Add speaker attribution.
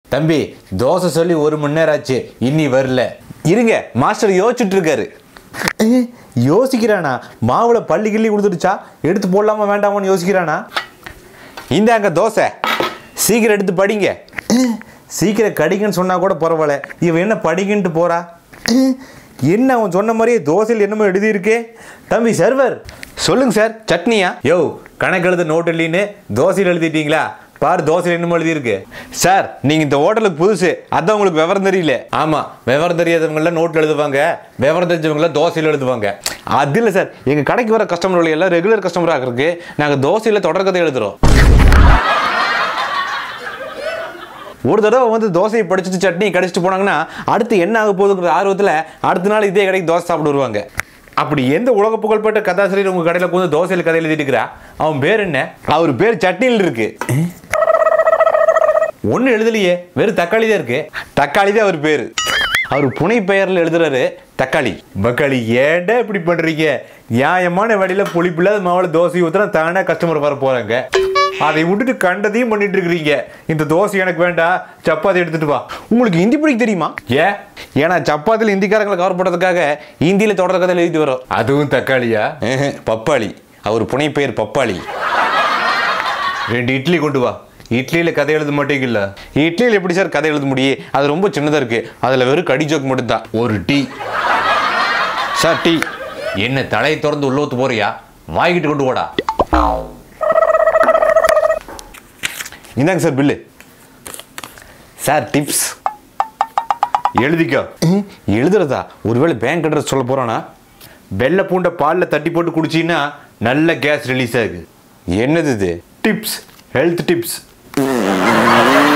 Speaker 1: தம்பி தோசை சொல்லி ஒரு மணி நேரம் ஆச்சு இன்னி வரல இருங்க மாஸ்டர் யோசிச்சுட்டு இருக்காரு ஏ, யோசிக்கிறானா மாவுல பள்ளி கிள்ளி கொடுத்துடுச்சா எடுத்து போடலாமா வேண்டாமான்னு யோசிக்கிறானா இந்தாங்க தோசை சீக்கிரம் எடுத்து படிங்க ஏ, சீக்கிரம் கடிங்கன்னு சொன்னா கூட பரவாயில்ல இவன் என்ன படிங்கன்ட்டு போறா ஏ, என்ன அவன் சொன்ன மாதிரியே தோசையில் என்னமோ எழுதியிருக்கே தம்பி சர்வர் சொல்லுங்க சார் சட்னியா யோ கணக்கு எழுத நோட் இல்லைன்னு தோசையில் எழுதிட்டீங்களா பாரு தோசையில் என்னமோ எழுதியிருக்கு சார் நீங்க இந்த ஹோட்டலுக்கு புதுசு அதான் உங்களுக்கு விவரம் தெரியல ஆமா விவரம் தெரியாதவங்கள நோட்ல எழுதுவாங்க விவரம் தெரிஞ்சவங்கள தோசையில் எழுதுவாங்க அது இல்லை சார் எங்க கடைக்கு வர கஸ்டமர்கள் எல்லாம் ரெகுலர் கஸ்டமராக இருக்கு நாங்க தோசையில் தொடர்கதை எழுதுறோம் ஒரு தடவை வந்து தோசையை படிச்சுட்டு சட்னி கடிச்சிட்டு போனாங்கன்னா அடுத்து என்ன ஆக போகுதுங்கிற ஆர்வத்தில் அடுத்த நாள் இதே கடைக்கு தோசை சாப்பிட்டு வருவாங்க அப்படி எந்த உலக புகழ்பெற்ற கதாசிரியர் உங்க கடையில் வந்து தோசையில் கதை எழுதிட்டு இருக்கிறா அவன் பேர் என்ன அவர் பேர் சட்னியில் இருக்கு ஒன்றும் எழுதலையே வெறும் தக்காளி தான் இருக்கு தக்காளி தான் அவர் பேர் அவர் புனை பெயரில் எழுதுறாரு தக்காளி பக்காளி ஏன்டா இப்படி பண்றீங்க நியாயமான வழியில புளிப்பில்லாத மாவுல தோசை ஊத்துனா தானே கஸ்டமர் வர போறாங்க அதை விட்டுட்டு கண்டதையும் பண்ணிட்டு இருக்கிறீங்க இந்த தோசை எனக்கு வேண்டாம் சப்பாத்தி எடுத்துட்டு வா உங்களுக்கு ஹிந்தி பிடிக்க தெரியுமா ஏன் ஏன்னா சப்பாத்தியில் ஹிந்திக்காரங்களை கவர் பண்ணுறதுக்காக ஹிந்தியில தொடர் கதையில் எழுதி வரும் அதுவும் தக்காளியா பப்பாளி அவர் புனை பெயர் பப்பாளி ரெண்டு இட்லி கொண்டு வா இட்லியில் கதை எழுத மாட்டீங்கல்ல இட்லியில் எப்படி சார் கதை எழுத முடியும் அது ரொம்ப சின்னதாக இருக்கு அதில் வெறும் கடி ஜோக் மட்டும்தான் ஒரு டீ சார் டீ என்ன தலையை திறந்து உள்ள ஊத்து போறியா வாங்கிட்டு கொண்டு போடா இந்தாங்க சார் பில்லு சார் டிப்ஸ் எழுதிக்கோ ம், எழுதுறதா ஒருவேளை பேங்க் அட்ரஸ் சொல்ல போறானா வெள்ளை பூண்டை பாலில் தட்டி போட்டு குடிச்சீங்கன்னா நல்ல கேஸ் ரிலீஸ் ஆகுது என்னது இது டிப்ஸ் ஹெல்த் டிப்ஸ்